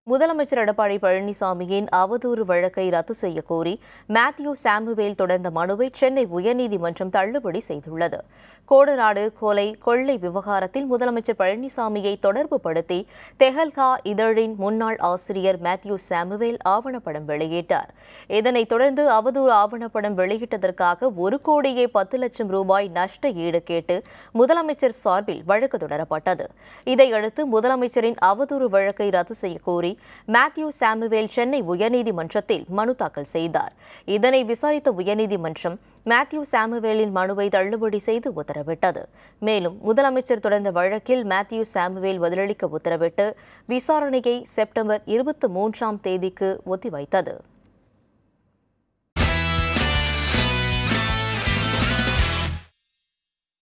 முதலமைச்சர் எடப்பாடி பழனிசாமியின் அவதூறு வழக்கை ரத்து செய்ய கோரி மேத்யூ சாமுவேல் தொடர்ந்த மனுவை சென்னை உயர்நீதிமன்றம் தள்ளுபடி செய்துள்ளது கோடநாடு கொலை கொள்ளை விவகாரத்தில் முதலமைச்சர் பழனிசாமியை தொடர்புபடுத்தி தெஹல்கா இதழின் முன்னாள் ஆசிரியர் மேத்யூ சாமுவேல் ஆவணப்படம் வெளியிட்டார் இதனைத் தொடர்ந்து அவதூறு ஆவணப்படம் வெளியிட்டதற்காக ஒரு கோடியே பத்து லட்சம் ரூபாய் நஷ்ட ஈடு கேட்டு முதலமைச்சர் சார்பில் வழக்கு தொடரப்பட்டது இதையடுத்து முதலமைச்சரின் அவதூறு வழக்கை ரத்து செய்ய கோரி மேத்யூ சாமுவேல் சென்னை உயர்நீதிமன்றத்தில் மனு தாக்கல் செய்தார் இதனை விசாரித்த உயர்நீதிமன்றம் மேத்யூ சாமுவேலின் மனுவை தள்ளுபடி செய்து உத்தரவிட்டது மேலும் முதலமைச்சர் தொடர்ந்த வழக்கில் மேத்யூ சாமுவேல் பதிலளிக்க உத்தரவிட்டு விசாரணையை செப்டம்பர் இருபத்தி மூன்றாம் தேதிக்கு ஒத்திவைத்தது